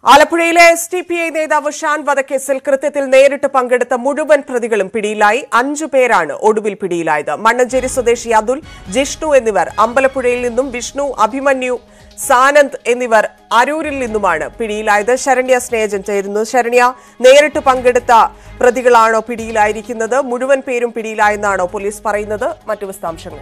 ആലപ്പുഴയിലെ S T P I നേതാവ് ഷാൻ വധക്കേസിൽ കൃത്യത്തിൽ നേരിട്ട് പങ്കെടുത്ത മുഴുവൻ പ്രതികളും പിടിയിലായി അഞ്ചു പേരാണ് ഒടുവിൽ പിടിയിലായത് മണ്ണഞ്ചേരി സ്വദേശി അതുൽ ജിഷ്ണു എന്നിവർ അമ്പലപ്പുഴയിൽ നിന്നും വിഷ്ണു അഭിമന്യു സാനന്ദ് എന്നിവർ അരൂരിൽ നിന്നുമാണ് പിടിയിലായത് ശരണ്യ സ്നേഹജൻ ചേരുന്നു ശരണ്യ നേരിട്ട് പങ്കെടുത്ത പ്രതികളാണോ പിടിയിലായിരിക്കുന്നത് മുഴുവൻ പേരും പിടിയിലായെന്നാണോ പോലീസ് പറയുന്നത് മറ്റു വിശദാംശങ്ങൾ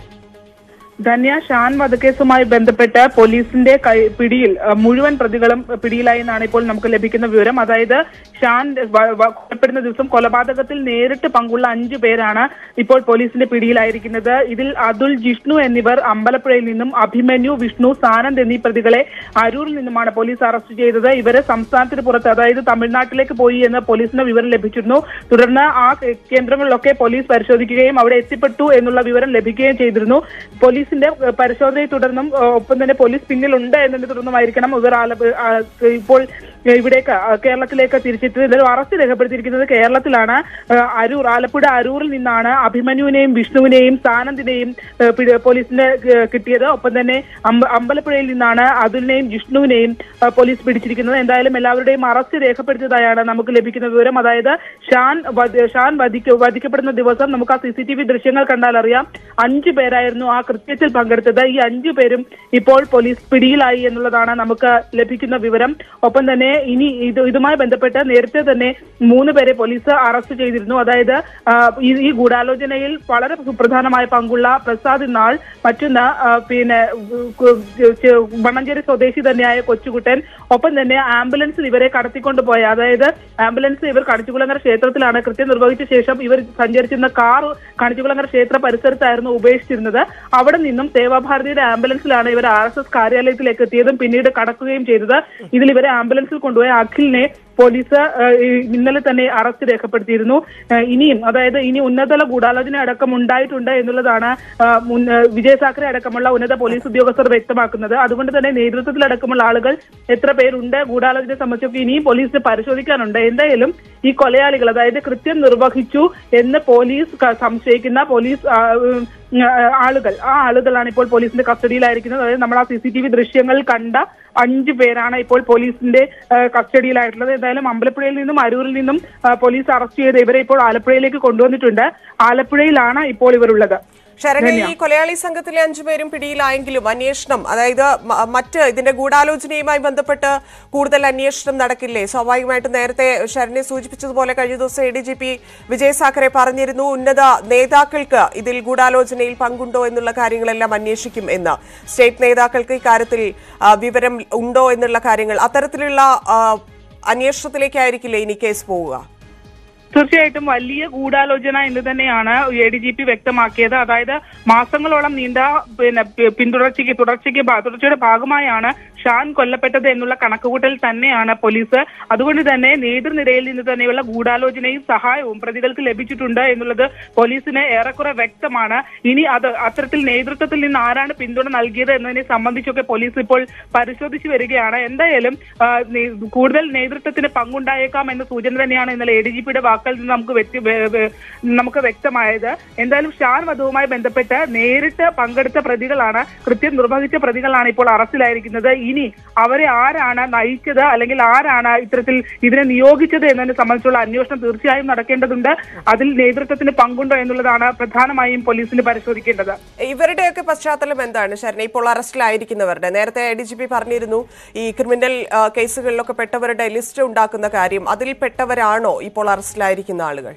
ധന്യ ഷാൻ വധക്കേസുമായി ബന്ധപ്പെട്ട് പോലീസിന്റെ കൈ- പിടിയിൽ അഹ്, മുഴുവൻ പ്രതികളും പിടിയിലായി എന്നാണ് ഇപ്പോൾ നമുക്ക് ലഭിക്കുന്ന വിവരം അതായത് ഷാൻ വ- വ- കൊലപ്പെടുന്ന ദിവസം കൊലപാതകത്തിൽ നേരിട്ട് പങ്കുള്ള അഞ്ചു പേരാണ് ഇപ്പോൾ പോലീസിന്റെ പിടിയിലായിരിക്കുന്നത് ഇതിൽ അതുൽ ജിഷ്ണു എന്നിവർ അമ്പലപ്പുഴയിൽ നിന്നും അഭിമന്യു വിഷ്ണു സാനന്ദ് എന്നീ പ്രതികളെ അരൂരിൽ നിന്നുമാണ് പോലീസ് അറസ്റ്റ് ചെയ്തത് ഇവരെ സംസ്ഥാനത്തിന് പുറത്ത് അതായത് തമിഴ്നാട്ടിലേക്ക് പോയി എന്ന് പോലീസിന് വിവരം ലഭിച്ചിരുന്നു തുടർന്ന് ആ കേ- കേന്ദ്രങ്ങളിലൊക്കെ പോലീസ് പരിശോധിക്കുകയും അവിടെ എത്തിപ്പെട്ടു എന്നുള്ള വിവരം ലഭിക്കുകയും ചെയ്തിരുന്നു പോലീസിന്റെ ഏഹ്, പരിശോധനയെ തുടർന്നും ഏഹ്, ഒപ്പം തന്നെ പോലീസ് പിന്നിലുണ്ട് എന്നതിനെ തുടർന്നുമായിരിക്കണം ഇവർ ആലപ്പ ആ, ഇപ്പോൾ ഏഹ്, ഇവിടേക്ക് ആ, കേരളത്തിലേക്ക് തിരിച്ചെത്തിയത് എന്തായാലും അറസ്റ്റ് രേഖപ്പെടുത്തിയിരിക്കുന്നത് കേരളത്തിലാണ് ഏഹ്, അരൂർ ആലപ്പുഴ അരൂരിൽ നിന്നാണ് അഭിമന്യുവിനെയും വിഷ്ണുവിനെയും സാനന്ദിനെയും ഏഹ്, പിടി- പോലീസിന് ഏഹ്, കിട്ടിയത് ഒപ്പം തന്നെ അമ്പ- അമ്പലപ്പുഴയിൽ നിന്നാണ് അതുലിനെയും ജിഷ്ണുവിനെയും ഏഹ്, പോലീസ് പിടിച്ചിരിക്കുന്നത് എന്തായാലും എല്ലാവരുടെയും അറസ്റ്റ് രേഖപ്പെടുത്തിയതായാണ് നമുക്ക് ലഭിക്കുന്ന വിവരം അതായത് ഷാൻ വധ- ഷാൻ വധിക്ക വധിക്കപ്പെടുന്ന ദിവസം നമുക്ക് ആ സി സി ടി വി ദൃശ്യങ്ങൾ കണ്ടാൽ അറിയാം അഞ്ചു പേരായിരുന്നു ആ കൃത്യത്തിൽ പങ്കെടുത്തത് ഈ അഞ്ചു പേരും ഇപ്പോൾ പോലീസ് പിടിയിലായി എന്നുള്ളതാണ് നമുക്ക് ലഭിക്കുന്ന വിവരം ഒപ്പം തന്നെ ഇനി ഇത് ഇതുമായി ബന്ധപ്പെട്ട് നേരത്തെ തന്നെ മൂന്ന് പേരെ പോലീസ് അറസ്റ്റ് ചെയ്തിരുന്നു അതായത് ആ, ഈ ഈ ഗൂഢാലോചനയിൽ വളരെ സുപ്രധാനമായ പങ്കുള്ള പ്രസാദ് നാൾ മറ്റൊന്ന് ആ, പിന്നെ കു- ചെ- മണ്ണഞ്ചേരി സ്വദേശി തന്നെയായ കൊച്ചുകുട്ടൻ ഒപ്പം തന്നെ ആംബുലൻസിൽ ഇവരെ കടത്തിക്കൊണ്ടുപോയ അതായത് ആംബുലൻസ് ഇവർ കണിച്ചുകുളങ്ങര ക്ഷേത്രത്തിലാണ് കൃത്യം നിർവഹിച്ച ശേഷം ഇവർ സഞ്ചരിച്ചിരുന്ന കാർ കണിച്ചുകുളങ്ങര ക്ഷേത്ര പരിസരത്തായിരുന്നു ഉപേക്ഷിച്ചിരുന്നത് അവിടെ നിന്നും സേവാഭാരതിയുടെ ആംബുലൻസിലാണ് ഇവർ ആർ എസ് എസ് കാര്യാലയത്തിലേക്ക് എത്തിയതും പിന്നീട് കടക്കുകയും ചെയ്തത് ഇതിൽ ഇവരെ ആംബുലൻസിൽ കൊണ്ടുപോയ അഖിലിനെ പോലീസ് ഏഹ്, ഈ ഇന്നലെ തന്നെ അറസ്റ്റ് രേഖപ്പെടുത്തിയിരുന്നു ഏഹ്, ഇനിയും അതായത് ഇനി ഉന്നതതല ഗൂഢാലോചന അടക്കം ഉണ്ടായിട്ടുണ്ട് എന്നുള്ളതാണ് ഏഹ്, മുൻ- ഏഹ്, വിജയ് സാഖറെ അടക്കമുള്ള ഉന്നത പോലീസ് ഉദ്യോഗസ്ഥർ വ്യക്തമാക്കുന്നത് അതുകൊണ്ട് തന്നെ നേതൃത്വത്തിലടക്കമുള്ള ആളുകൾ എത്ര പേരുണ്ട് ഗൂഢാലോചനയെ സംബന്ധിച്ചൊക്കെ ഇനിയും പോലീസിന് പരിശോധിക്കാനുണ്ട് എന്തായാലും ഈ കൊലയാളികൾ അതായത് കൃത്യം നിർവഹിച്ചു എന്ന് പോലീസ് ക- സംശയിക്കുന്ന പോലീസ് ആ, ഉം, ആ, ആളുകൾ ആ ആളുകളാണ് ഇപ്പോൾ പോലീസിന്റെ കസ്റ്റഡിയിലായിരിക്കുന്നത് അതായത് നമ്മൾ ആ സി സി ടി വി ദൃശ്യങ്ങൾ കണ്ട അഞ്ചു പേരാണ് ഇപ്പോൾ പോലീസിന്റെ ആ, കസ്റ്റഡിയിലായിട്ടുള്ളത് എന്തായാലും അമ്പലപ്പുഴയിൽ നിന്നും അരൂരിൽ നിന്നും ആ, പോലീസ് അറസ്റ്റ് ചെയ്ത് ഇവരെ ഇപ്പോൾ ആലപ്പുഴയിലേക്ക് കൊണ്ടുവന്നിട്ടുണ്ട് ആലപ്പുഴയിലാണ് ഇപ്പോൾ ഇവരുള്ളത് ശരണ്യ ഈ കൊലയാളി സംഘത്തിലെ അഞ്ചുപേരും പിടിയിലായെങ്കിലും അന്വേഷണം അതായത് മ- മറ്റ് ഇതിന്റെ ഗൂഢാലോചനയുമായി ബന്ധപ്പെട്ട് കൂടുതൽ അന്വേഷണം നടക്കില്ലേ സ്വാഭാവികമായിട്ടും നേരത്തെ ശരണ്യ സൂചിപ്പിച്ചതുപോലെ കഴിഞ്ഞ ദിവസം A D G P Vijay Sakhare പറഞ്ഞിരുന്നു ഉന്നത നേതാക്കൾക്ക് ഇതിൽ ഗൂഢാലോചനയിൽ പങ്കുണ്ടോ എന്നുള്ള കാര്യങ്ങളെല്ലാം അന്വേഷിക്കും എന്ന് സ്റ്റേറ്റ് നേതാക്കൾക്ക് ഇക്കാര്യത്തിൽ ആ, വിവരം ഉണ്ടോ എന്നുള്ള കാര്യങ്ങൾ അത്തരത്തിലുള്ള ആ, അന്വേഷണത്തിലേക്കായിരിക്കില്ലേ ഇനി കേസ് പോവുക തീർച്ചയായിട്ടും വലിയ ഗൂഢാലോചന എന്ന് തന്നെയാണ് എ ഡി ജി പി വ്യക്തമാക്കിയത് അതായത് മാസങ്ങളോളം നീണ്ട പിന്നെ പി- പിന്തുടർച്ചയ്ക്ക് തുടർച്ചയ്ക്ക് ഭാ- തുടർച്ചയുടെ ഭാഗമായാണ് ഷാൻ കൊല്ലപ്പെട്ടത് എന്നുള്ള കണക്കുകൂട്ടൽ തന്നെയാണ് പോലീസ് അതുകൊണ്ട് തന്നെ നേതൃനിരയിൽ നിന്ന് തന്നെയുള്ള ഗൂഢാലോചനയും സഹായവും പ്രതികൾക്ക് ലഭിച്ചിട്ടുണ്ട് എന്നുള്ളത് പോലീസിന് ഏറെക്കുറെ വ്യക്തമാണ് ഇനി അത് അത്തരത്തിൽ നേതൃത്വത്തിൽ നിന്ന് ആരാണ് പിന്തുണ നൽകിയത് എന്നതിനെ സംബന്ധിച്ചൊക്കെ പോലീസ് ഇപ്പോൾ പരിശോധിച്ചു വരികയാണ് എന്തായാലും ആ, നേ- കൂടുതൽ നേതൃത്വത്തിന് പങ്കുണ്ടായേക്കാം എന്ന സൂചന തന്നെയാണ് ഇന്നലെ എ ഡി ജി പിയുടെ വാക്കിൽ നിന്ന് നമുക്ക് വ്യക്തി വേ- വേ- നമുക്ക് വ്യക്തമായത് എന്തായാലും ഷാൻ വധവുമായി ബന്ധപ്പെട്ട് നേരിട്ട് പങ്കെടുത്ത പ്രതികളാണ് കൃത്യം നിർവഹിച്ച പ്രതികളാണ് ഇപ്പോൾ അറസ്റ്റിലായിരിക്കുന്നത് ഇനി അവരെ ആരാണ് നയിച്ചത് അല്ലെങ്കിൽ ആരാണ് ഇത്തരത്തിൽ ഇതിനെ നിയോഗിച്ചത് എന്നതിനെ സംബന്ധിച്ചുള്ള അന്വേഷണം തീർച്ചയായും നടക്കേണ്ടതുണ്ട് അതിൽ നേതൃത്വത്തിന് പങ്കുണ്ടോ എന്നുള്ളതാണ് പ്രധാനമായും പോലീസിന് പരിശോധിക്കേണ്ടത് ഇവരുടെയൊക്കെ പശ്ചാത്തലം എന്താണ് ശരണ ഇപ്പോൾ അറസ്റ്റിലായിരിക്കുന്നവരുടെ നേരത്തെ ഡി ജി പി പറഞ്ഞിരുന്നു ഈ ക്രിമിനൽ ആ, കേസുകളിലൊക്കെ പെട്ടവരുടെ ലിസ്റ്റ് ഉണ്ടാക്കുന്ന കാര്യം അതിൽ പെട്ടവരാണോ ഇപ്പോൾ അറസ്റ്റിലായിരിക്കുന്ന ആളുകൾ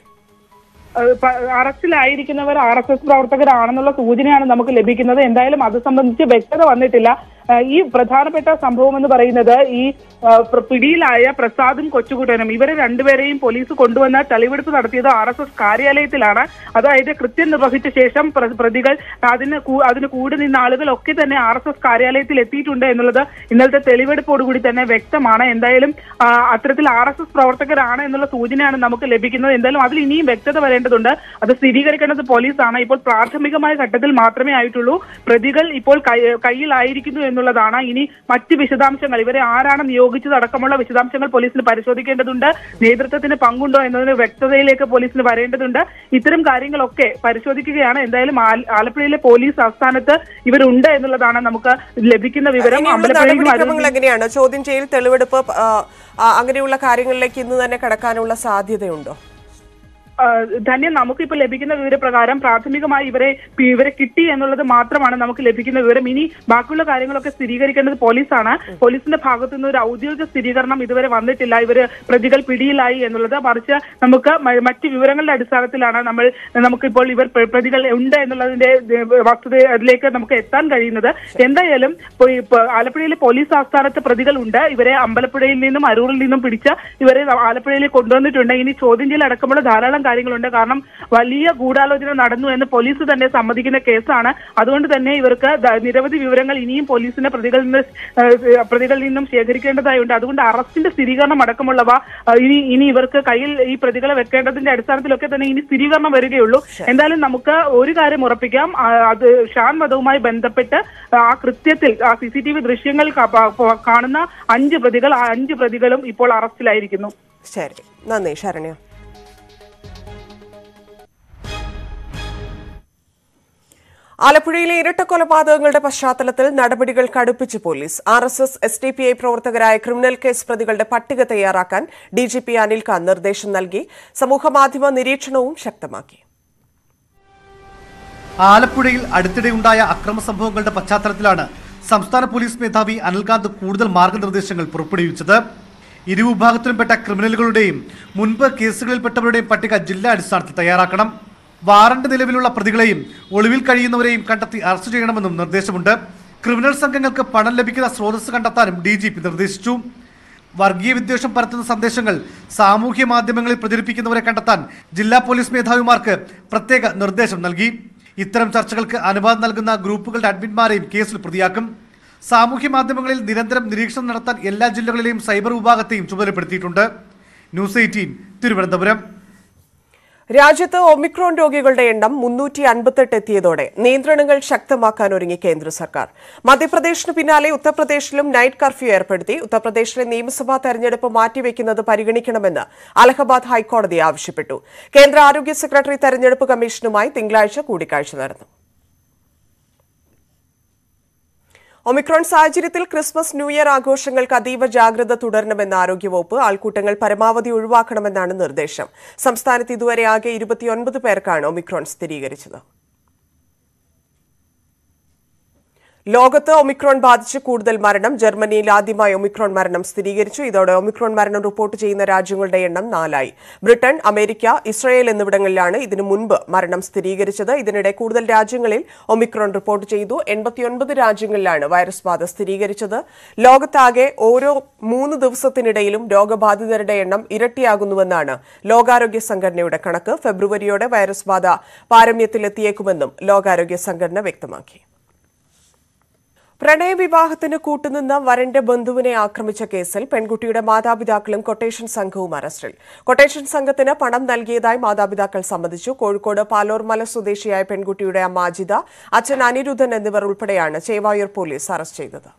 ഏഹ് പ- അറസ്റ്റിലായിരിക്കുന്നവർ ആർ എസ് എസ് പ്രവർത്തകരാണെന്നുള്ള സൂചനയാണ് നമുക്ക് ലഭിക്കുന്നത് എന്തായാലും അത് സംബന്ധിച്ച് വ്യക്തത വന്നിട്ടില്ല ഏഹ് ഈ പ്രധാനപ്പെട്ട സംഭവം എന്ന് പറയുന്നത് ഈ ഏഹ് പ്ര- പിടിയിലായ പ്രസാദും കൊച്ചുകുട്ടനും ഇവരെ രണ്ടുപേരെയും പോലീസ് കൊണ്ടുവന്ന് തെളിവെടുപ്പ് നടത്തിയത് ആർ എസ് എസ് കാര്യാലയത്തിലാണ് അതായത് കൃത്യം നിർവഹിച്ച ശേഷം പ്ര- പ്രതികൾ അതിന് കൂ- അതിന് കൂടി നിന്ന ആളുകളൊക്കെ തന്നെ ആർ എസ് എസ് കാര്യാലയത്തിൽ എത്തിയിട്ടുണ്ട് എന്നുള്ളത് ഇന്നലത്തെ തെളിവെടുപ്പോടുകൂടി തന്നെ വ്യക്തമാണ് എന്തായാലും ആ, അത്തരത്തിൽ ആർ എസ് എസ് പ്രവർത്തകരാണ് എന്നുള്ള സൂചനയാണ് നമുക്ക് ലഭിക്കുന്നത് എന്തായാലും അതിൽ ഇനിയും വ്യക്തത വരേണ്ടതുണ്ട് അത് സ്ഥിരീകരിക്കേണ്ടത് പോലീസാണ് ഇപ്പോൾ പ്രാഥമികമായ ഘട്ടത്തിൽ മാത്രമേ ആയിട്ടുള്ളൂ പ്രതികൾ ഇപ്പോൾ കൈ- കയ്യിലായിരിക്കുന്നു എന്നുള്ളതാണ് ഇനി മറ്റ് വിശദാംശങ്ങൾ ഇവരെ ആരാണ് നിയോഗിച്ചത് അടക്കമുള്ള വിശദാംശങ്ങൾ പോലീസിന് പരിശോധിക്കേണ്ടതുണ്ട് നേതൃത്വത്തിന് പങ്കുണ്ടോ എന്നതിന് വ്യക്തതയിലേക്ക് പോലീസിന് വരേണ്ടതുണ്ട് ഇത്തരം കാര്യങ്ങളൊക്കെ പരിശോധിക്കുകയാണ് എന്തായാലും ആല- ആലപ്പുഴയിലെ പോലീസ് ആസ്ഥാനത്ത് ഇവരുണ്ട് എന്നുള്ളതാണ് നമുക്ക് ലഭിക്കുന്ന വിവരം ഇനിയുള്ള അമ്പലപ്പുഴയിലും നടപടിക്രമങ്ങൾ അരൂരിലും എങ്ങനെയാണ് ചോദ്യം ചെയ്യൽ തെളിവെടുപ്പ് ആ, ആ, അങ്ങനെയുള്ള കാര്യങ്ങളിലേക്ക് ഇന്ന് തന്നെ കടക്കാനുള്ള സാധ്യതയുണ്ടോ ആ, ധന്യ നമുക്കിപ്പോ ലഭിക്കുന്ന വിവരപ്രകാരം പ്രാഥമികമായി ഇവരെ ഇവരെ കിട്ടി എന്നുള്ളത് മാത്രമാണ് നമുക്ക് ലഭിക്കുന്ന വിവരം ഇനി ബാക്കിയുള്ള കാര്യങ്ങളൊക്കെ സ്ഥിരീകരിക്കേണ്ടത് പോലീസാണ് പോലീസിന്റെ ഭാഗത്തു നിന്ന് ഒരു ഔദ്യോഗിക സ്ഥിരീകരണം ഇതുവരെ വന്നിട്ടില്ല ഇവര് പ്രതികൾ പിടിയിലായി എന്നുള്ളത് മറിച്ച് നമുക്ക് മ- മറ്റ് വിവരങ്ങളുടെ അടിസ്ഥാനത്തിലാണ് നമ്മൾ നമുക്കിപ്പോൾ ഇവർ പ്ര- പ്രതികൾ ഉണ്ട് എന്നുള്ളതിന്റെ ഏഹ്, വസ്തുത അതിലേക്ക് നമുക്ക് എത്താൻ കഴിയുന്നത് എന്തായാലും ഇപ്പൊ ഈ ഇപ്പൊ ആലപ്പുഴയിലെ പോലീസ് ആസ്ഥാനത്ത് പ്രതികളുണ്ട് ഇവരെ അമ്പലപ്പുഴയിൽ നിന്നും അരൂരിൽ നിന്നും പിടിച്ച് ഇവരെ ആലപ്പുഴയിലേക്ക് കൊണ്ടുവന്നിട്ടുണ്ട് ഇനി ചോദ്യം ചെയ്യൽ അടക്കമുള്ള ധാരാളം കാര്യങ്ങളുണ്ട് കാരണം വലിയ ഗൂഢാലോചന നടന്നു എന്ന് പോലീസ് തന്നെ സമ്മതിക്കുന്ന കേസാണ് അതുകൊണ്ട് തന്നെ ഇവർക്ക് ദ- നിരവധി വിവരങ്ങൾ ഇനിയും പോലീസിന് പ്രതികളിൽ നിന്ന് ഏഹ്, പ്രതികളിൽ നിന്നും ശേഖരിക്കേണ്ടതായുണ്ട് അതുകൊണ്ട് അറസ്റ്റിന്റെ സ്ഥിരീകരണം അടക്കമുള്ളവ ഏഹ്, ഇനി ഇനി ഇവർക്ക് കയ്യിൽ ഈ പ്രതികളെ വെക്കേണ്ടതിന്റെ അടിസ്ഥാനത്തിലൊക്കെ തന്നെ ഇനി സ്ഥിരീകരണം വരികയുള്ളൂ എന്തായാലും നമുക്ക് ഒരു കാര്യം ഉറപ്പിക്കാം ആ, അത് ഷാൻ വധവുമായി ബന്ധപ്പെട്ട് ആ കൃത്യത്തിൽ ആ സി സി ടി വി ദൃശ്യങ്ങൾ കാ- പ- കാണുന്ന അഞ്ച് പ്രതികൾ ആ അഞ്ച് പ്രതികളും ഇപ്പോൾ അറസ്റ്റിലായിരിക്കുന്നു ശരി നന്ദി ശരണ്യ ആലപ്പുഴയിലെ ഇരട്ട കൊലപാതകങ്ങളുടെ പശ്ചാത്തലത്തിൽ നടപടികൾ കടുപ്പിച്ച് police R S S S D P I പ്രവർത്തകരായ ക്രിമിനൽ കേസ് പ്രതികളുടെ പട്ടിക തയ്യാറാക്കാൻ D G P Anil Khan നിർദ്ദേശം നൽകി സമൂഹമാധ്യമ നിരീക്ഷണവും ശക്തമാക്കി ആലപ്പുഴയിൽ അടുത്തിടെയുണ്ടായ അക്രമ സംഭവങ്ങളുടെ പശ്ചാത്തലത്തിലാണ് സംസ്ഥാന പോലീസ് മേധാവി അനിൽകാന്ത് കൂടുതൽ മാർഗനിർദ്ദേശങ്ങൾ പുറപ്പെടുവിച്ചത് ഇരുവിഭാഗത്തിലുംപ്പെട്ട ക്രിമിനലുകളുടെയും മുൻപ് കേസുകളിൽപ്പെട്ടവരുടെയും പട്ടിക ജില്ലാ അടിസ്ഥാനത്തിൽ തയ്യാറാക്കണം വാറണ്ട് നിലവിലുള്ള പ്രതികളെയും ഒളിവിൽ കഴിയുന്നവരെയും കണ്ടെത്തി അറസ്റ്റ് ചെയ്യണമെന്നും നിർദ്ദേശമുണ്ട് ക്രിമിനൽ സംഘങ്ങൾക്ക് പണം ലഭിക്കുന്ന സ്രോതസ് കണ്ടെത്താനും ഡി ജി പി നിർദ്ദേശിച്ചു വർഗീയ വിദ്വേഷം പരത്തുന്ന സന്ദേശങ്ങൾ സാമൂഹ്യ മാധ്യമങ്ങളിൽ പ്രചരിപ്പിക്കുന്നവരെ കണ്ടെത്താൻ ജില്ലാ പോലീസ് മേധാവിമാർക്ക് പ്രത്യേക നിർദ്ദേശം നൽകി ഇത്തരം ചർച്ചകൾക്ക് അനുവാദം നൽകുന്ന ഗ്രൂപ്പുകളുടെ അഡ്മിന്മാരെയും കേസിൽ പ്രതിയാക്കും സാമൂഹ്യ മാധ്യമങ്ങളിൽ നിരന്തരം നിരീക്ഷണം നടത്താൻ എല്ലാ ജില്ലകളിലെയും സൈബർ വിഭാഗത്തെയും ചുമതലപ്പെടുത്തിയിട്ടുണ്ട് ന്യൂസ് എയ്റ്റീൻ തിരുവനന്തപുരം രാജ്യത്ത് ഒമിക്രോൺ രോഗികളുടെ എണ്ണം മുന്നൂറ്റി അൻപത്തെട്ട് എത്തിയതോടെ നിയന്ത്രണങ്ങൾ ശക്തമാക്കാൻ ഒരുങ്ങി കേന്ദ്ര സർക്കാർ മധ്യപ്രദേശിന് പിന്നാലെ ഉത്തർപ്രദേശിലും നൈറ്റ് കർഫ്യൂ ഏർപ്പെടുത്തി ഉത്തർപ്രദേശിലെ നിയമസഭാ തെരഞ്ഞെടുപ്പ് മാറ്റിവെക്കുന്നത് പരിഗണിക്കണമെന്ന് അലഹബാദ് ഹൈക്കോടതി ആവശ്യപ്പെട്ടു കേന്ദ്ര ആരോഗ്യ സെക്രട്ടറി തെരഞ്ഞെടുപ്പ് കമ്മീഷനുമായി തിങ്കളാഴ്ച കൂടിക്കാഴ്ച നടന്നു ഒമിക്രോൺ സാഹചര്യത്തിൽ ക്രിസ്മസ് ന്യൂ ഇയർ ആഘോഷങ്ങൾക്ക് അതീവ ജാഗ്രത തുടരണമെന്ന് ആരോഗ്യവകുപ്പ് ആൾക്കൂട്ടങ്ങൾ പരമാവധി ഒഴിവാക്കണമെന്നാണ് നിർദ്ദേശം സംസ്ഥാനത്ത് ഇതുവരെ ആകെ ഇരുപത്തിയൊൻപത് പേർക്കാണ് ഒമിക്രോൺ സ്ഥിരീകരിച്ചത് ലോകത്ത് ഒമിക്രോൺ ബാധിച്ച് കൂടുതൽ മരണം ജർമ്മനിയിൽ ആദ്യമായി ഒമിക്രോൺ മരണം സ്ഥിരീകരിച്ചു ഇതോടെ ഒമിക്രോൺ മരണം റിപ്പോർട്ട് ചെയ്യുന്ന രാജ്യങ്ങളുടെ എണ്ണം നാലായി ബ്രിട്ടൻ അമേരിക്ക ഇസ്രയേൽ എന്നിവിടങ്ങളിലാണ് ഇതിനു മുൻപ് മരണം സ്ഥിരീകരിച്ചത് ഇതിനിടെ കൂടുതൽ രാജ്യങ്ങളിൽ ഒമിക്രോൺ റിപ്പോർട്ട് ചെയ്തു എൺപത്തിയൊൻപത് രാജ്യങ്ങളിലാണ് വൈറസ് ബാധ സ്ഥിരീകരിച്ചത് ലോകത്താകെ ഓരോ മൂന്ന് ദിവസത്തിനിടയിലും രോഗബാധിതരുടെ എണ്ണം ഇരട്ടിയാകുന്നുവെന്നാണ് ലോകാരോഗ്യ സംഘടനയുടെ കണക്ക് ഫെബ്രുവരിയോടെ വൈറസ് ബാധ പാരമ്യത്തിലെത്തിയേക്കുമെന്നും ലോകാരോഗ്യ സംഘടന വ്യക്തമാക്കി പ്രണയവിവാഹത്തിന് കൂട്ടുനിന്ന വരന്റെ ബന്ധുവിനെ ആക്രമിച്ച കേസിൽ പെൺകുട്ടിയുടെ മാതാപിതാക്കളും കൊട്ടേഷൻ സംഘവും അറസ്റ്റിൽ കൊട്ടേഷൻ സംഘത്തിന് പണം നൽകിയതായി മാതാപിതാക്കൾ സമ്മതിച്ചു കോഴിക്കോട് പാലോർമല സ്വദേശിയായ പെൺകുട്ടിയുടെ അമ്മ അജിത അച്ഛൻ അനിരുദ്ധൻ എന്നിവർ ഉൾപ്പെടെയാണ് ചേവായൂർ പോലീസ് അറസ്റ്റ് ചെയ്തത്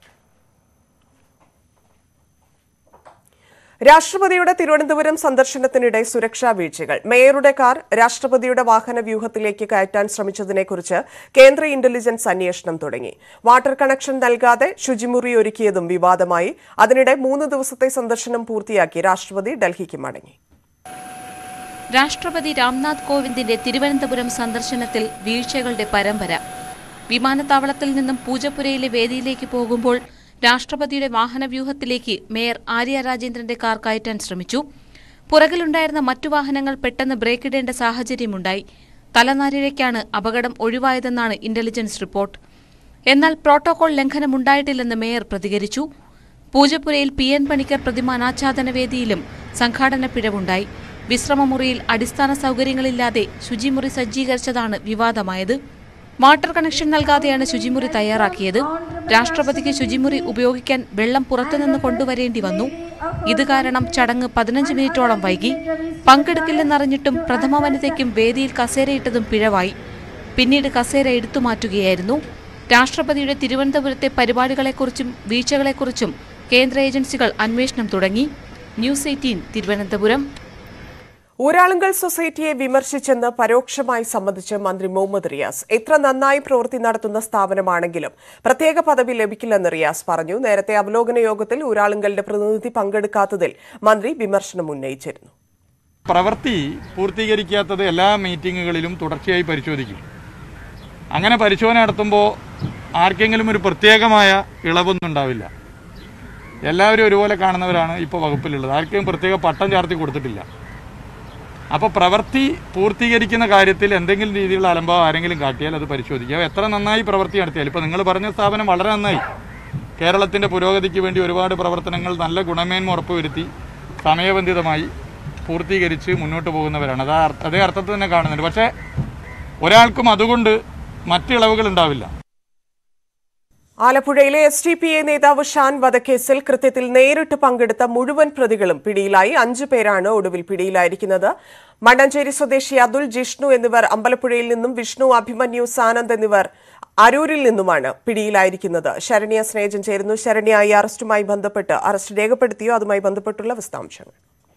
രാഷ്ട്രപതിയുടെ തിരുവനന്തപുരം സന്ദർശനത്തിനിടെ സുരക്ഷാ വീഴ്ചകൾ മേയറുടെ കാർ രാഷ്ട്രപതിയുടെ വാഹന വ്യൂഹത്തിലേക്ക് കയറ്റാൻ ശ്രമിച്ചതിനെക്കുറിച്ച് കേന്ദ്ര ഇന്റലിജൻസ് അന്വേഷണം തുടങ്ങി വാട്ടർ കണക്ഷൻ നൽകാതെ ശുചിമുറി ഒരുക്കിയതും വിവാദമായി അതിനിടെ മൂന്ന് ദിവസത്തെ സന്ദർശനം പൂർത്തിയാക്കി രാഷ്ട്രപതി ഡൽഹിക്ക് മടങ്ങി രാഷ്ട്രപതി രാംനാഥ് കോവിന്ദിന്റെ തിരുവനന്തപുരം സന്ദർശനത്തിൽ വീഴ്ചകളുടെ പരമ്പര വിമാനത്താവളത്തിൽ നിന്നും പൂജപ്പുരയിലെ വേദിയിലേക്ക് പോകുമ്പോൾ രാഷ്ട്രപതിയുടെ വാഹനവ്യൂഹത്തിലേക്ക് മേയർ ആര്യ രാജേന്ദ്രന്റെ കാർ കയറ്റാൻ ശ്രമിച്ചു പുറകിലുണ്ടായിരുന്ന മറ്റു വാഹനങ്ങൾ പെട്ടെന്ന് ബ്രേക്കിടേണ്ട സാഹചര്യമുണ്ടായി തലനാരിഴയ്ക്കാണ് അപകടം ഒഴിവായതെന്നാണ് ഇന്റലിജൻസ് റിപ്പോർട്ട് എന്നാൽ പ്രോട്ടോകോൾ ലംഘനമുണ്ടായിട്ടില്ലെന്ന് മേയർ പ്രതികരിച്ചു പൂജപ്പുരയിൽ പി എൻ പണിക്കർ പ്രതിമ അനാച്ഛാദന വേദിയിലും സംഘാടന പിഴവുണ്ടായി വിശ്രമമുറിയിൽ അടിസ്ഥാന സൗകര്യങ്ങളില്ലാതെ ശുചിമുറി സജ്ജീകരിച്ചതാണ് വിവാദമായത് വാട്ടർ കണക്ഷൻ നൽകാതെയാണ് ശുചിമുറി തയ്യാറാക്കിയത് രാഷ്ട്രപതിക്ക് ശുചിമുറി ഉപയോഗിക്കാൻ വെള്ളം പുറത്തുനിന്ന് കൊണ്ടുവരേണ്ടി വന്നു ഇത് കാരണം ചടങ്ങ് പതിനഞ്ച് മിനിറ്റോളം വൈകി പങ്കെടുക്കില്ലെന്നറിഞ്ഞിട്ടും പ്രഥമ വനിതയ്ക്കും വേദിയിൽ കസേരയിട്ടതും പിഴവായി പിന്നീട് കസേര എടുത്തു മാറ്റുകയായിരുന്നു രാഷ്ട്രപതിയുടെ തിരുവനന്തപുരത്തെ പരിപാടികളെക്കുറിച്ചും വീഴ്ചകളെക്കുറിച്ചും കേന്ദ്ര ഏജൻസികൾ അന്വേഷണം തുടങ്ങി ന്യൂസ് എയ്റ്റീൻ തിരുവനന്തപുരം ഊരാളുങ്കൽ സൊസൈറ്റിയെ വിമർശിച്ചെന്ന് പരോക്ഷമായി സമ്മതിച്ച് മന്ത്രി മുഹമ്മദ് റിയാസ് എത്ര നന്നായി പ്രവൃത്തി നടത്തുന്ന സ്ഥാപനമാണെങ്കിലും പ്രത്യേക പദവി ലഭിക്കില്ലെന്ന് റിയാസ് പറഞ്ഞു നേരത്തെ അവലോകന യോഗത്തിൽ ഊരാളുങ്കലിന്റെ പ്രതിനിധി പങ്കെടുക്കാത്തതിൽ മന്ത്രി വിമർശനം ഉന്നയിച്ചിരുന്നു പ്രവൃത്തി പൂർത്തീകരിക്കാത്തത് എല്ലാ മീറ്റിങ്ങുകളിലും തുടർച്ചയായി പരിശോധിക്കും അങ്ങനെ പരിശോധന നടത്തുമ്പോൾ ആർക്കെങ്കിലും ഒരു പ്രത്യേകമായ ഇളവൊന്നും ഉണ്ടാവില്ല എല്ലാവരും ഒരുപോലെ കാണുന്നവരാണ് ഇപ്പോൾ വകുപ്പിലുള്ളത് ആർക്കും പ്രത്യേക പട്ടം ചാർത്തി കൊടുത്തിട്ടില്ല അപ്പോൾ പ്രവൃത്തി പൂർത്തീകരിക്കുന്ന കാര്യത്തിൽ എന്തെങ്കിലും രീതിയിലുള്ള അലംഭാവം ആരെങ്കിലും കാട്ടിയാൽ അത് പരിശോധിക്കുക എത്ര നന്നായി പ്രവൃത്തി നടത്തിയാൽ ഇപ്പോൾ നിങ്ങൾ പറഞ്ഞ സ്ഥാപനം വളരെ നന്നായി കേരളത്തിൻ്റെ പുരോഗതിക്ക് വേണ്ടി ഒരുപാട് പ്രവർത്തനങ്ങൾ നല്ല ഗുണമേന്മ ഉറപ്പുവരുത്തി സമയബന്ധിതമായി പൂർത്തീകരിച്ച് മുന്നോട്ട് പോകുന്നവരാണ് അത് ആ അർത്ഥ- അതേ അർത്ഥത്തിൽ തന്നെ കാണുന്നുണ്ട് പക്ഷേ ഒരാൾക്കും അതുകൊണ്ട് മറ്റ് ഇളവുകൾ ഉണ്ടാവില്ല ആലപ്പുഴയിലെ എസ് ടി പി എ നേതാവ് ഷാൻ വധക്കേസിൽ കൃത്യത്തിൽ നേരിട്ട് പങ്കെടുത്ത മുഴുവൻ പ്രതികളും പിടിയിലായി അഞ്ചു പേരാണ് ഒടുവിൽ പിടിയിലായിരിക്കുന്നത് മണ്ണഞ്ചേരി സ്വദേശി അതുൽ ജിഷ്ണു എന്നിവർ അമ്പലപ്പുഴയിൽ നിന്നും വിഷ്ണു അഭിമന്യു സാനന്ദ് എന്നിവർ അരൂരിൽ നിന്നുമാണ് പിടിയിലായിരിക്കുന്നത് ശരണ്യ സ്നേജൻ ചേരുന്നു ശരണ്യ ഈ അറസ്റ്റുമായി ബന്ധപ്പെട്ട് അറസ്റ്റ് രേഖപ്പെടുത്തിയോ അതുമായി ബന്ധപ്പെട്ടുള്ള വിശദാംശങ്ങൾ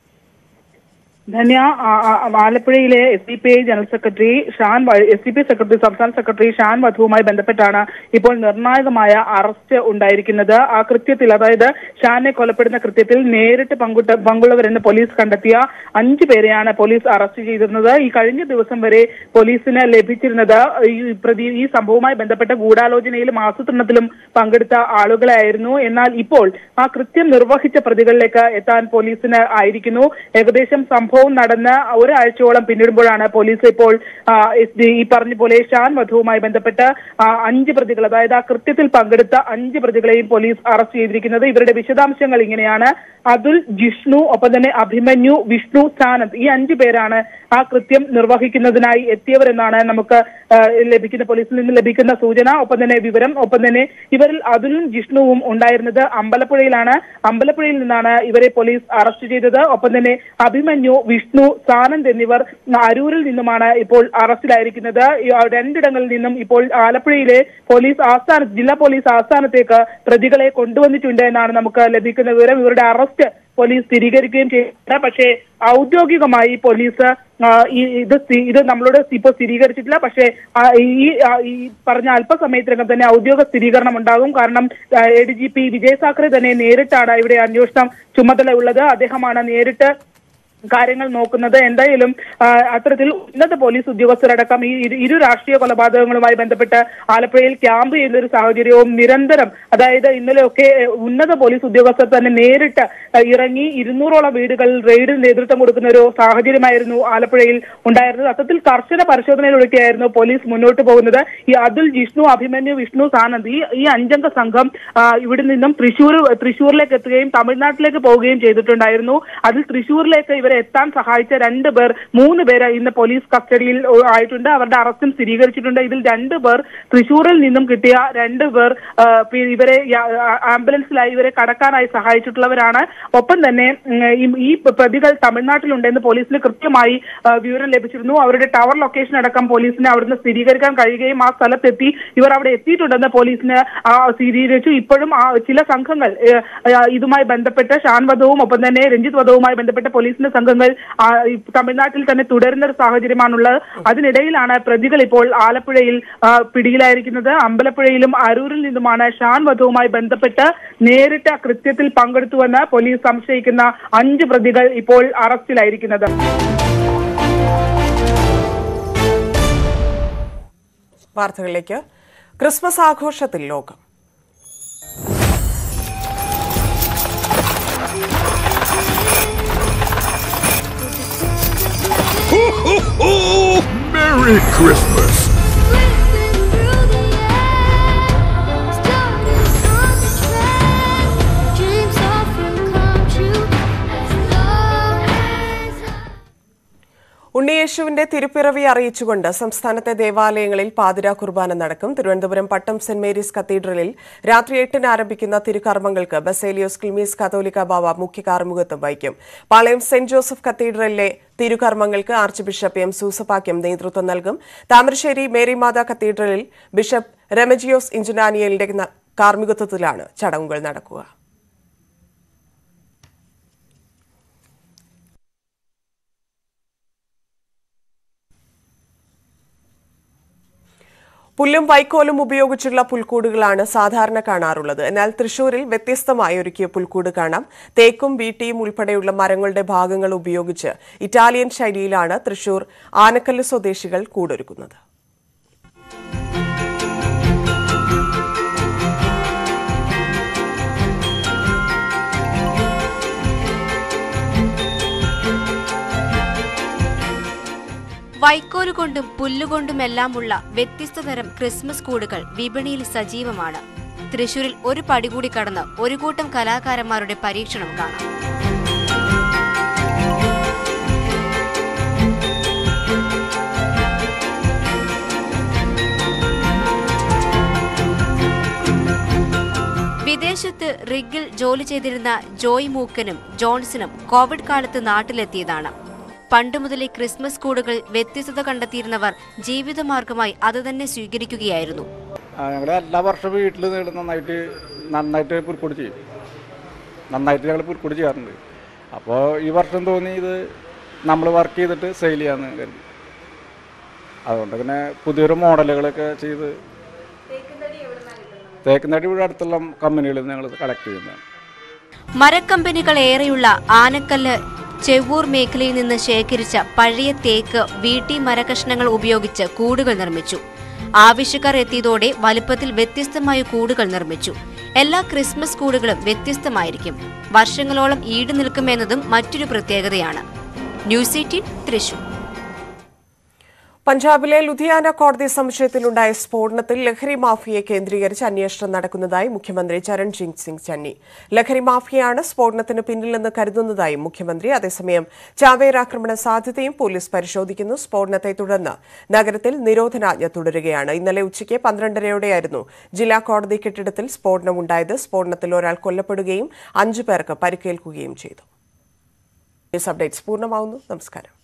ധന്യ ആ, ആ, ആലപ്പുഴയിലെ S D P I general secretary Shan S D P secretary സംസ്ഥാന സെക്രട്ടറി ഷാൻ വധുവുമായി ബന്ധപ്പെട്ടാണ് ഇപ്പോൾ നിർണായകമായ അറസ്റ്റ് ഉണ്ടായിരിക്കുന്നത് ആ കൃത്യത്തിൽ അതായത് ഷാനെ കൊലപ്പെടുന്ന കൃത്യത്തിൽ നേരിട്ട് പങ്കുട്ട പങ്കുള്ളവരെന്ന് പോലീസ് കണ്ടെത്തിയ അഞ്ചു പേരെയാണ് പോലീസ് അറസ്റ്റ് ചെയ്തിരുന്നത് ഈ കഴിഞ്ഞ ദിവസം വരെ പോലീസിന് ലഭിച്ചിരുന്നത് ഈ പ്രതി ഈ സംഭവവുമായി ബന്ധപ്പെട്ട ഗൂഢാലോചനയിലും ആസൂത്രണത്തിലും പങ്കെടുത്ത ആളുകളായിരുന്നു എന്നാൽ ഇപ്പോൾ ആ കൃത്യം നിർവഹിച്ച പ്രതികളിലേക്ക് എത്താൻ പോലീസിന് ആയിരിക്കുന്നു ഏകദേശം സംഭവം നടന്ന് ഒരാഴ്ചയോളം പിന്നിടുമ്പോഴാണ് പോലീസ് ഇപ്പോൾ ആ, എസ് ഡി- ഈ പറഞ്ഞ പോലെ ഷാൻ വധുവുമായി ബന്ധപ്പെട്ട് ആ, അഞ്ച് പ്രതികൾ അതായത് ആ കൃത്യത്തിൽ പങ്കെടുത്ത അഞ്ച് പ്രതികളെയും പോലീസ് അറസ്റ്റ് ചെയ്തിരിക്കുന്നത് ഇവരുടെ വിശദാംശങ്ങൾ ഇങ്ങനെയാണ് അതുൽ ജിഷ്ണു ഒപ്പം തന്നെ അഭിമന്യു വിഷ്ണു സാനന്ദ് ഈ അഞ്ചു പേരാണ് ആ കൃത്യം നിർവഹിക്കുന്നതിനായി എത്തിയവരെന്നാണ് നമുക്ക് ആ, ലഭിക്കുന്ന പോലീസിൽ നിന്ന് ലഭിക്കുന്ന സൂചന ഒപ്പം തന്നെ വിവരം ഒപ്പം തന്നെ ഇവരിൽ അതുലും ജിഷ്ണുവും ഉണ്ടായിരുന്നത് അമ്പലപ്പുഴയിലാണ് അമ്പലപ്പുഴയിൽ നിന്നാണ് ഇവരെ പോലീസ് അറസ്റ്റ് ചെയ്തത് ഒപ്പം തന്നെ അഭിമന്യു വിഷ്ണു സാനന്ദ് എന്നിവർ അരൂരിൽ നിന്നുമാണ് ഇപ്പോൾ അറസ്റ്റിലായിരിക്കുന്നത് ഈ രണ്ടിടങ്ങളിൽ നിന്നും ഇപ്പോൾ ആലപ്പുഴയിലെ പോലീസ് ആസ്ഥാന ജില്ലാ പോലീസ് ആസ്ഥാനത്തേക്ക് പ്രതികളെ കൊണ്ടുവന്നിട്ടുണ്ട് എന്നാണ് നമുക്ക് ലഭിക്കുന്ന വിവരം ഇവരുടെ അറസ്റ്റ് പോലീസ് സ്ഥിരീകരിക്കുകയും ചെയ്തിട്ടുണ്ട് പക്ഷേ ഔദ്യോഗികമായി പോലീസ് ആ, ഈ ഇത് സ്ഥി- ഇത് നമ്മളോട് ഇപ്പോൾ സ്ഥിരീകരിച്ചിട്ടില്ല പക്ഷേ ആ, ഈ ആ, ഈ പറഞ്ഞ അല്പസമയത്തിനകം തന്നെ ഔദ്യോഗിക സ്ഥിരീകരണം ഉണ്ടാകും കാരണം A D G P Vijay Sakhare തന്നെ നേരിട്ടാണ് ഇവിടെ അന്വേഷണം ചുമതല ഉള്ളത് അദ്ദേഹമാണ് നേരിട്ട് കാര്യങ്ങൾ നോക്കുന്നത് എന്തായാലും ആ, അത്തരത്തിൽ ഉന്നത പോലീസ് ഉദ്യോഗസ്ഥരടക്കം ഈ ഇരു- ഇരു രാഷ്ട്രീയ കൊലപാതകങ്ങളുമായി ബന്ധപ്പെട്ട് ആലപ്പുഴയിൽ ക്യാമ്പ് ചെയ്യുന്ന ഒരു സാഹചര്യവും നിരന്തരം അതായത് ഇന്നലെയൊക്കെ എ, ഉന്നത പോലീസ് ഉദ്യോഗസ്ഥർ തന്നെ നേരിട്ട് ആ, ഇറങ്ങി ഇരുന്നൂറോളം വീടുകളിൽ റെയ്ഡിന് നേതൃത്വം കൊടുക്കുന്ന ഒരു സാഹചര്യമായിരുന്നു ആലപ്പുഴയിൽ ഉണ്ടായിരുന്നത് അത്തരത്തിൽ കർശന പരിശോധനയിലൂടെയായിരുന്നു പോലീസ് മുന്നോട്ട് പോകുന്നത് ഈ അതുൽ ജിഷ്ണു അഭിമന്യു വിഷ്ണു സാനന്ദ് ഈ ഈ അഞ്ചംഗ സംഘം ആ, ഇവിടെ നിന്നും തൃശ്ശൂർ തൃശ്ശൂരിലേക്ക് എത്തുകയും തമിഴ്നാട്ടിലേക്ക് പോവുകയും ചെയ്തിട്ടുണ്ടായിരുന്നു അതിൽ തൃശ്ശൂരിലേക്ക് ഇവരെ എത്താൻ സഹായിച്ച രണ്ട് പേർ മൂന്ന് പേര് ഇന്ന് പോലീസ് കസ്റ്റഡിയിൽ ഓ, ആയിട്ടുണ്ട് അവരുടെ അറസ്റ്റും സ്ഥിരീകരിച്ചിട്ടുണ്ട് ഇതിൽ രണ്ട് പേർ തൃശ്ശൂരിൽ നിന്നും കിട്ടിയ രണ്ട് പേർ ആ, പി- ഇവരെ യാ- ആ- ആംബുലൻസിലായി ഇവരെ കടക്കാനായി സഹായിച്ചിട്ടുള്ളവരാണ് ഒപ്പം തന്നെ ഉം, ഈ- ഈ പ്രതികൾ തമിഴ്നാട്ടിലുണ്ടെന്ന് പോലീസിന് കൃത്യമായി ആ, വിവരം ലഭിച്ചിരുന്നു അവരുടെ ടവർ ലൊക്കേഷൻ അടക്കം പോലീസിന് അവിടുന്ന് സ്ഥിരീകരിക്കാൻ കഴിയുകയും ആ സ്ഥലത്തെത്തി ഇവർ അവിടെ എത്തിയിട്ടുണ്ടെന്ന് പോലീസിന് ആ, സ്ഥിരീകരിച്ചു ഇപ്പോഴും ആ ചില സംഘങ്ങൾ ഏ, ആ, ഇതുമായി ബന്ധപ്പെട്ട് ഷാൻ വധവും ഒപ്പം തന്നെ രഞ്ജിത്ത് വധവുമായി ബന്ധപ്പെട്ട പോലീസിന്റെ സംഘങ്ങൾ ആ, ഈ തമിഴ്നാട്ടിൽ തന്നെ തുടരുന്ന ഒരു സാഹചര്യമാണുള്ളത് അതിനിടയിലാണ് പ്രതികൾ ഇപ്പോൾ ആലപ്പുഴയിൽ ആ, പിടിയിലായിരിക്കുന്നത് അമ്പലപ്പുഴയിലും അരൂരിൽ നിന്നുമാണ് ഷാൻ വധവുമായി ബന്ധപ്പെട്ട് നേരിട്ട് കൃത്യത്തിൽ പങ്കെടുത്തുവെന്ന് പോലീസ് സംശയിക്കുന്ന അഞ്ച് പ്രതികൾ ഇപ്പോൾ അറസ്റ്റിലായിരിക്കുന്നത് വാർത്തകളിലേക്ക് ക്രിസ്മസ് ആഘോഷത്തിൽ ലോകം Merry Christmas! Dreams often come true as long as ഉണ്ണിയേശുവിന്റെ തിരുപ്പിറവി അറിയിച്ചുകൊണ്ട് സംസ്ഥാനത്തെ ദേവാലയങ്ങളിൽ പാതിരാ കുർബാന നടക്കും തിരുവനന്തപുരം പട്ടം സെന്റ് മേരീസ് കത്തീഡ്രലിൽ രാത്രി എട്ടിന് ആരംഭിക്കുന്ന തിരുക്കർമ്മങ്ങൾക്ക് ബസേലിയോസ് ക്ലിമീസ് കത്തോലിക്ക ബാവ മുഖ്യ കാർമുകത്വം വഹിക്കും പാളയം സെന്റ് ജോസഫ് കത്തീഡ്രലിലെ തിരുകർമ്മങ്ങൾക്ക് ആർച്ച് ബിഷപ്പ് എം സൂസപാക്യം നേതൃത്വം നൽകും താമരശ്ശേരി മേരി മാതാ കത്തീഡ്രലിൽ ബിഷപ്പ് റെമജിയോസ് ഇഞ്ചുനാനിയലിന്റെ ന- കാർമ്മികത്വത്തിലാണ് ചടങ്ങുകൾ നടക്കുക പുല്ലും വൈക്കോലും ഉപയോഗിച്ചുള്ള പുൽക്കൂടുകളാണ് സാധാരണ കാണാറുള്ളത് എന്നാൽ തൃശൂരിൽ വ്യത്യസ്തമായി ഒരുക്കിയ പുൽക്കൂട് കാണാം തേക്കും വീട്ടിയും ഉൾപ്പെടെയുള്ള മരങ്ങളുടെ ഭാഗങ്ങൾ ഉപയോഗിച്ച് ഇറ്റാലിയൻ ശൈലിയിലാണ് തൃശൂർ ആനക്കല്ല് സ്വദേശികൾ കൂടൊരുക്കുന്നത് വൈക്കോലുകൊണ്ടും പുല്ലുകൊണ്ടുമെല്ലാമുള്ള വ്യത്യസ്ത തരം ക്രിസ്മസ് കൂടുകൾ വിപണിയിൽ സജീവമാണ് തൃശൂരിൽ ഒരു പടി കൂടി കടന്ന് ഒരു കൂട്ടം കലാകാരന്മാരുടെ പരീക്ഷണം കാണാം വിദേശത്ത് റിഗിൽ ജോലി ചെയ്തിരുന്ന ജോയ് മൂക്കനും ജോൺസണും കോവിഡ് കാലത്ത് നാട്ടിലെത്തിയതാണ് പണ്ടുമുതലേ ക്രിസ്മസ് കൂടുകൾ വ്യത്യസ്തത കണ്ടെത്തിയിരുന്നവർ ജീവിതമാർഗമായി അത് തന്നെ സ്വീകരിക്കുകയായിരുന്നു ഞങ്ങൾ എല്ലാ വർഷവും വീട്ടിൽ നന്നായിട്ട് നന്നായിട്ട് പുൽക്കൂടി ചെയ്യും നന്നായിട്ട് ഞങ്ങൾ പുൽക്കൂടി ചെയ്യാറുണ്ട് അപ്പോൾ ഈ വർഷം തോന്നി ഇത് നമ്മൾ വർക്ക് ചെയ്തിട്ട് സെയിൽ ചെയ്യാമെന്ന് കരുതി അതുകൊണ്ട് പിന്നെ പുതിയൊരു മോഡലുകളൊക്കെ ചെയ്ത് തേക്കുന്നടി ഇവിടെ അടുത്തുള്ള കമ്പനികളിൽ നിന്ന് ഞങ്ങൾ കളക്ട് ചെയ്യുന്നതാണ് മരക്കമ്പനികൾ ഏറെയുള്ള ആനക്കല്ല് ചെവ്വൂർ മേഖലയിൽ നിന്ന് ശേഖരിച്ച പഴയ തേക്ക് വീട്ടി മരകഷ്ണങ്ങൾ ഉപയോഗിച്ച് കൂടുകൾ നിർമ്മിച്ചു ആവശ്യക്കാർ എത്തിയതോടെ വലുപ്പത്തിൽ വ്യത്യസ്തമായ കൂടുകൾ നിർമ്മിച്ചു എല്ലാ ക്രിസ്മസ് കൂടുകളും വ്യത്യസ്തമായിരിക്കും വർഷങ്ങളോളം ഈട് നിൽക്കുമെന്നതും മറ്റൊരു പ്രത്യേകതയാണ് ന്യൂസ് എയ്റ്റീൻ തൃശൂർ പഞ്ചാബിലെ ലുധിയാന കോടതി സമുച്ചയത്തിലുണ്ടായ സ്ഫോടനത്തിൽ ലഹരി മാഫിയയെ കേന്ദ്രീകരിച്ച് അന്വേഷണം നടക്കുന്നതായി മുഖ്യമന്ത്രി ചരൺജിത് സിംഗ് ചന്നി ലഹരി മാഫിയയാണ് സ്ഫോടനത്തിന് പിന്നിലെന്ന് കരുതുന്നതായും മുഖ്യമന്ത്രി അതേസമയം ചാവേർ ആക്രമണ സാധ്യതയും പോലീസ് പരിശോധിക്കുന്നു സ്ഫോടനത്തെ തുടർന്ന് നഗരത്തിൽ നിരോധനാജ്ഞ തുടരുകയാണ് ഇന്നലെ ഉച്ചയ്ക്ക് പന്ത്രണ്ടരയോടെയായിരുന്നു ജില്ലാ കോടതി കെട്ടിടത്തിൽ സ്ഫോടനമുണ്ടായത് സ്ഫോടനത്തിൽ ഒരാൾ കൊല്ലപ്പെടുകയും അഞ്ചു പേർക്ക് പരിക്കേൽക്കുകയും ചെയ്തു ന്യൂസ് അപ്ഡേറ്റ്സ് പൂർണ്ണമാവുന്നു നമസ്കാരം